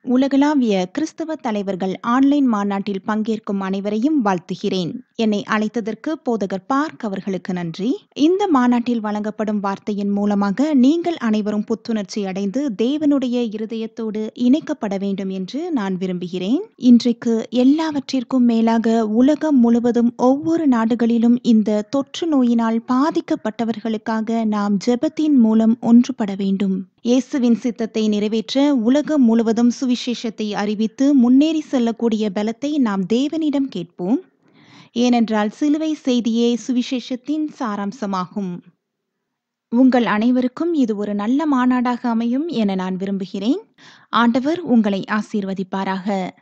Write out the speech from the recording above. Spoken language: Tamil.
உலகளாவிய கிறிஸ்தவ தலைவர்கள் ஆன்லைன் மாநாட்டில் பங்கேற்கும் அனைவரையும் வாழ்த்துகிறேன். என்னை அழைத்ததற்கு போதகர் பார்க் அவர்களுக்கு நன்றி. இந்த மாநாட்டில் வழங்கப்படும் வார்த்தையின் மூலமாக நீங்கள் அனைவரும் புத்துணர்ச்சி அடைந்து தேவனுடைய இருதயத்தோடு இணைக்கப்பட வேண்டும் என்று நான் விரும்புகிறேன். இன்றைக்கு எல்லாவற்றிற்கும் மேலாக உலகம் முழுவதும் ஒவ்வொரு நாடுகளிலும் இந்த தொற்று நோயினால் பாதிக்கப்பட்டவர்களுக்காக நாம் ஜெபத்தின் மூலம் ஒன்றுபட வேண்டும். இயேசுவின் சித்தத்தை நிறைவேற்ற உலகம் முழுவதும் சுவிசேஷத்தை அறிவித்து முன்னேறி செல்லக்கூடிய பலத்தை நாம் தேவனிடம் கேட்போம். ஏனென்றால் சிலுவை செய்தியே சுவிசேஷத்தின் சாராம்சமாகும். உங்கள் அனைவருக்கும் இது ஒரு நல்ல மாநாடாக அமையும் என நான் விரும்புகிறேன். ஆண்டவர் உங்களை ஆசீர்வதிப்பாராக.